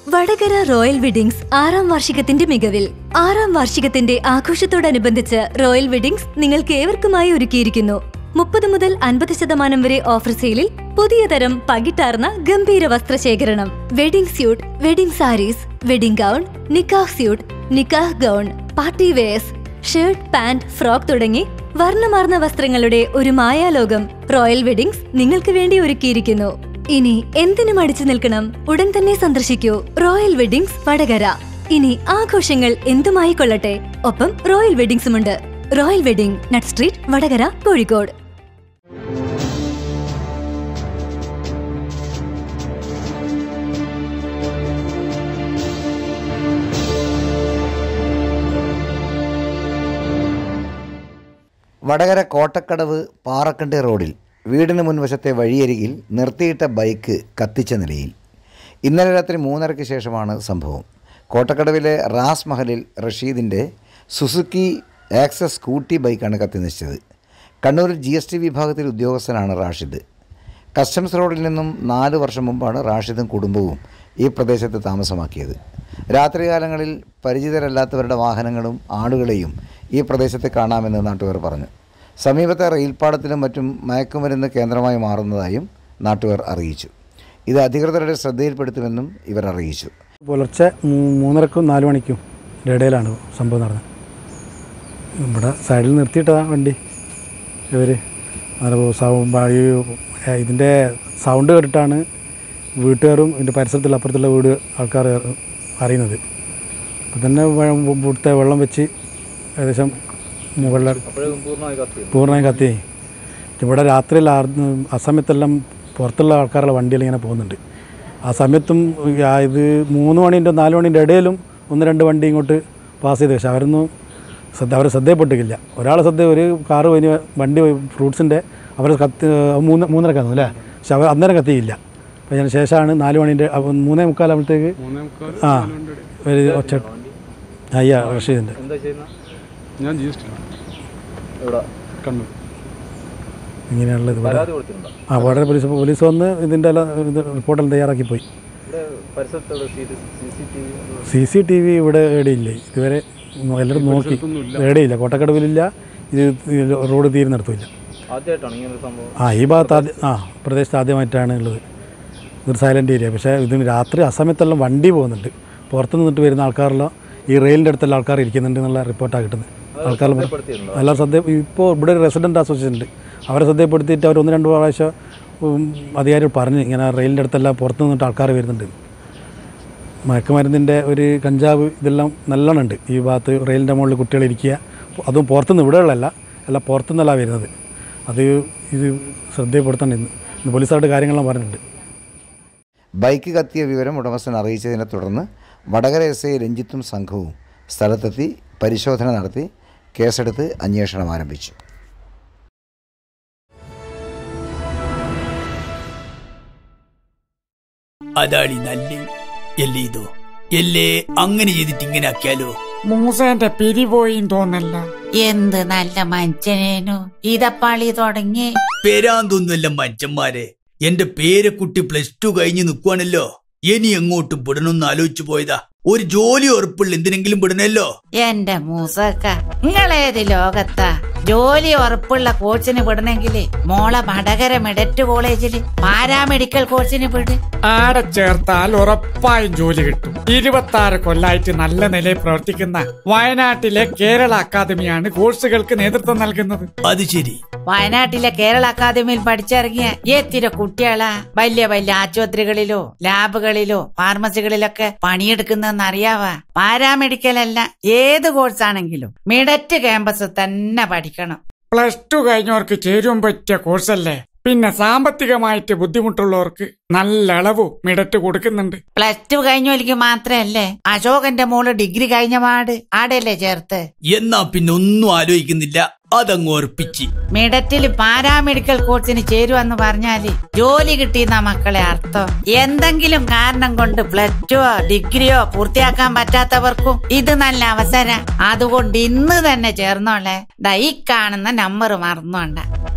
Vadakara royal weddings ആറാം വാർഷികത്തിന്റെ മികവിൽ ആറാം വാർഷികത്തിന്റെ ആഘോഷത്തോടനുബന്ധിച്ച് royal weddings നിങ്ങൾക്ക് ഏവർക്കുമായി ഒരുക്കിയിരിക്കുന്നു മുപ്പത് മുതൽ അൻപത് ശതമാനം വരെ ഓഫർ സെയിലിൽ പുതിയ തരം പകിട്ടാർന്ന ഗംഭീര വസ്ത്രശേഖരണം wedding suit wedding sarees wedding gown നിക്കാഹ് സ്യൂട്ട് നിക്കാഹ് gown party wears shirt pant frock തുടങ്ങി വർണ്ണമാർന്ന വസ്ത്രങ്ങളുടെ ഒരു മായാലോകം റോയൽ വെഡിങ്സ് നിങ്ങൾക്ക് വേണ്ടി ഒരുക്കിയിരിക്കുന്നു ഇനി എന്തിനും അടിച്ചു നിൽക്കണം ഉടൻ തന്നെ സന്ദർശിക്കൂ റോയൽ വെഡിങ്സ് വടകര ഇനി ആഘോഷങ്ങൾ എന്തുമായി കൊള്ളട്ടെ ഒപ്പം റോയൽ വെഡിങ്സുമുണ്ട് royal wedding nut street Vadakara Kozhikode Vadakara Kottakkadavu Parakkandi റോഡിൽ വീടിന് മുൻവശത്തെ വഴിയരികിൽ നിർത്തിയിട്ട ബൈക്ക് കത്തിച്ച നിലയിൽ ഇന്നലെ രാത്രി മൂന്നരയ്ക്ക് ശേഷമാണ് സംഭവം കോട്ടക്കടവിലെ റാസ് മഹലിൽ റഷീദിൻ്റെ സുസുക്കി ആക്സസ് സ്കൂട്ടി ബൈക്കാണ് കത്തിനശിച്ചത് കണ്ണൂരിൽ ജി എസ് ടി വിഭാഗത്തിൽ ഉദ്യോഗസ്ഥനാണ് റാഷിദ് കസ്റ്റംസ് റോഡിൽ നിന്നും നാല് വർഷം മുമ്പാണ് റാഷിദും കുടുംബവും ഈ പ്രദേശത്ത് താമസമാക്കിയത് രാത്രികാലങ്ങളിൽ പരിചിതരല്ലാത്തവരുടെ വാഹനങ്ങളും ആളുകളെയും ഈ പ്രദേശത്ത് കാണാമെന്ന് നാട്ടുകാർ പറഞ്ഞു സമീപത്തെ റെയിൽപ്പാടത്തിലും മറ്റും മയക്കുമരുന്ന് കേന്ദ്രമായി മാറുന്നതായും നാട്ടുകാർ അറിയിച്ചു ഇത് അധികൃതരുടെ ശ്രദ്ധയിൽപ്പെടുത്തുമെന്നും ഇവർ അറിയിച്ചു പുലർച്ചെ മൂ- മൂന്നരക്കും നാല് മണിക്കും ഇടയിലാണ് സംഭവം നടന്നത് ഇവിടെ സൈഡിൽ നിർത്തിയിട്ടതാ വണ്ടി ഇവർ ഇതിൻ്റെ സൗണ്ട് കേട്ടിട്ടാണ് വീട്ടുകാരും ഇതിൻ്റെ പരിസരത്തുള്ള അപ്പുറത്തുള്ള വീട് ആൾക്കാർ അറിയുന്നത് അപ്പം തന്നെ വെ- ഇവിടുത്തെ വെള്ളം വെച്ച് ഏകദേശം മുകളിൽ പൂർണ്ണമായി കത്തി ഇവിടെ രാത്രിയിൽ ആർ- ആ സമയത്തെല്ലാം പുറത്തുള്ള ആൾക്കാരുടെ വണ്ടിയിൽ ഇങ്ങനെ പോകുന്നുണ്ട് ആ സമയത്തും ആ ഇത് മൂന്ന് മണീൻ്റെ നാല് മണീൻ്റെ ഇടയിലും ഒന്ന് രണ്ട് വണ്ടി ഇങ്ങോട്ട് പാസ് ചെയ്ത് പക്ഷെ അവരൊന്നും ശ്രദ്ധ അവരെ ശ്രദ്ധയപ്പെട്ടിട്ടില്ല ഒരാളെ ശ്രദ്ധ ഒരു കാറ് വലിയ വണ്ടി ഫ്രൂട്ട്സിൻ്റെ അവർ കത്തി മൂന്ന് മൂന്നര കന്നു അല്ലേ പക്ഷെ അവർ അന്നേരം കത്തിയില്ല അപ്പോൾ അതിന് ശേഷമാണ് നാല് മണീൻ്റെ അപ്പം മൂന്നേ മുക്കാലാകുമ്പോഴത്തേക്ക് ആ ഒരു ഒച്ച അയ്യ റഷീദിൻ്റെ ഞാൻ ജി എസ് ടി കണ്ണൂർ ഇങ്ങനെയുള്ളത് ഇവിടെ ആ വളരെ പോലീസ് പോലീസ് വന്ന് ഇതിൻ്റെ എല്ലാം ഇത് റിപ്പോർട്ടെല്ലാം തയ്യാറാക്കി പോയി സി സി ടി വി ഇവിടെ എവിടെയില്ലേ ഇതുവരെ എല്ലാവരും നോക്കി എവിടെയില്ല കോട്ടക്കടവിലില്ല ഇത് റോഡ് തീരുന്നിടത്തുമില്ല ആദ്യമായിട്ടാണ് ഇങ്ങനെ ഒരു സംഭവം ആ ഈ ഭാഗത്ത് ആദ്യം ആ പ്രദേശത്ത് ആദ്യമായിട്ടാണ് ഉള്ളത് ഇതൊരു സൈലൻ്റ് ഏരിയ പക്ഷേ ഇതിന് രാത്രി ആ സമയത്തെല്ലാം വണ്ടി പോകുന്നുണ്ട് പുറത്ത് നിന്നിട്ട് വരുന്ന ആൾക്കാരെല്ലാം ഈ റെയിലിൻ്റെ അടുത്തുള്ള ആൾക്കാർ ഇരിക്കുന്നുണ്ട് എന്നുള്ള റിപ്പോർട്ടാണ് കിട്ടുന്നത് ആൾക്കാർ എല്ലാം ശ്രദ്ധ ഇപ്പോൾ ഇവിടെ ഒരു റെസിഡൻറ്റ് അസോസിയേഷൻ ഉണ്ട് അവരെ ശ്രദ്ധപ്പെടുത്തിയിട്ട് അവർ ഒന്ന് രണ്ട് പ്രാവശ്യം ഉം, അധികാരികൾ പറഞ്ഞ് ഇങ്ങനെ റെയിലിൻ്റെ അടുത്തെല്ലാം പുറത്ത് നിന്നിട്ട് ആൾക്കാർ വരുന്നുണ്ട് മയക്കുമരുന്നിൻ്റെ ഒരു കഞ്ചാവ് ഇതെല്ലാം നല്ലോണം ഉണ്ട് ഈ ഭാഗത്ത് റെയിലിൻ്റെ മുകളിൽ കുട്ടികൾ ഇരിക്കുക അതും പുറത്തുനിന്ന് ഇവിടെയുള്ളതല്ല അല്ല പുറത്തുനിന്നല്ല വരുന്നത് അത് ഇത് ശ്രദ്ധയപ്പെടുത്തണം ഇന്ന് ഇന്ന് പോലീസുകാരുടെ കാര്യങ്ങളെല്ലാം പറഞ്ഞിട്ടുണ്ട് ബൈക്ക് കത്തിയ വിവരം ഉടമസ്ഥൻ അറിയിച്ചതിനെ തുടർന്ന് വടകര എസ് ഐ രഞ്ജിത്തും സംഘവും സ്ഥലത്തെത്തി പരിശോധന നടത്തി കേസെടുത്ത് അന്വേഷണം ആരംഭിച്ചു അതാളി നല്ല എല്ലേ ഇതോ എല്ലേ അങ്ങനെ ചെയ്തിട്ട് ഇങ്ങനെ ആക്കിയാലോ മൂസേന്റെ പിരിപോയും തോന്നല്ല എന്ത് നല്ല മനുഷ്യനേനു ഇതപ്പാളി തുടങ്ങി പേരാന്തൊന്നുമല്ല മനുഷ്യന്മാരെ എന്റെ പേരക്കുട്ടി പ്ലസ് ടു കഴിഞ്ഞ് നിൽക്കുവാണല്ലോ ഇനി എങ്ങോട്ട് വിടണമെന്ന് ആലോചിച്ചു പോയതാ ഒരു ജോലി ഉറപ്പുള്ള എന്തിനെങ്കിലും വിടണല്ലോ എന്റെ മൂസക്ക നിങ്ങളേത് ലോകത്താ ജോലി ഉറപ്പുള്ള കോച്ചിന് വിടണെങ്കില് മോളെ വടകര മെഡറ്റ് കോളേജില് പാരാമെഡിക്കൽ കോച്ചിന് വിട് ആടെ ചേർത്താൽ ഉറപ്പായും ജോലി കിട്ടും ഇരുപത്തി ആറ് കൊല്ലായിട്ട് നല്ല നിലയിൽ പ്രവർത്തിക്കുന്ന വയനാട്ടിലെ കേരള അക്കാദമിയാണ് കോഴ്സുകൾക്ക് നേതൃത്വം നൽകുന്നത് അത് ശരി വയനാട്ടിലെ കേരള അക്കാദമിയിൽ പഠിച്ചിറങ്ങിയ എത്തിര കുട്ടികളാ വലിയ വലിയ ആശുപത്രികളിലോ ലാബുകളിലോ ഫാർമസികളിലൊക്കെ പണിയെടുക്കുന്നതെന്ന് അറിയാവാ പാരാമെഡിക്കൽ അല്ല ഏത് കോഴ്സാണെങ്കിലും മിഡറ്റ് ക്യാമ്പസ് തന്നെ പഠിക്കണം പ്ലസ് ടു കഴിഞ്ഞവർക്ക് ചേരുവാൻ പറ്റിയ കോഴ്സല്ലേ പിന്നെ സാമ്പത്തികമായിട്ട് ബുദ്ധിമുട്ടുള്ളവർക്ക് നല്ല അളവ് മിടറ്റ് കൊടുക്കുന്നുണ്ട് പ്ലസ് ടു കഴിഞ്ഞോലിക്ക് മാത്രല്ലേ അശോകന്റെ മോള് ഡിഗ്രി കഴിഞ്ഞ പാട് ആടെയല്ലേ ചേർത്ത് എന്നാ പിന്നെ ഒന്നും ആലോചിക്കുന്നില്ല അതങ്ങ് ഉറപ്പിച്ച് മിഡറ്റില് പാരാമെഡിക്കൽ കോഴ്സിന് ചേരുവെന്ന് പറഞ്ഞാല് ജോലി കിട്ടിയെന്ന മക്കളെ അർത്ഥം എന്തെങ്കിലും കാരണം കൊണ്ട് പ്ലസ് ടുവോ ഡിഗ്രിയോ പൂർത്തിയാക്കാൻ പറ്റാത്തവർക്കും ഇത് നല്ല അവസരം അതുകൊണ്ട് ഇന്ന് തന്നെ ചേർന്നോളെ ദാ ഈ കാണുന്ന നമ്പർ മറന്നോണ്ട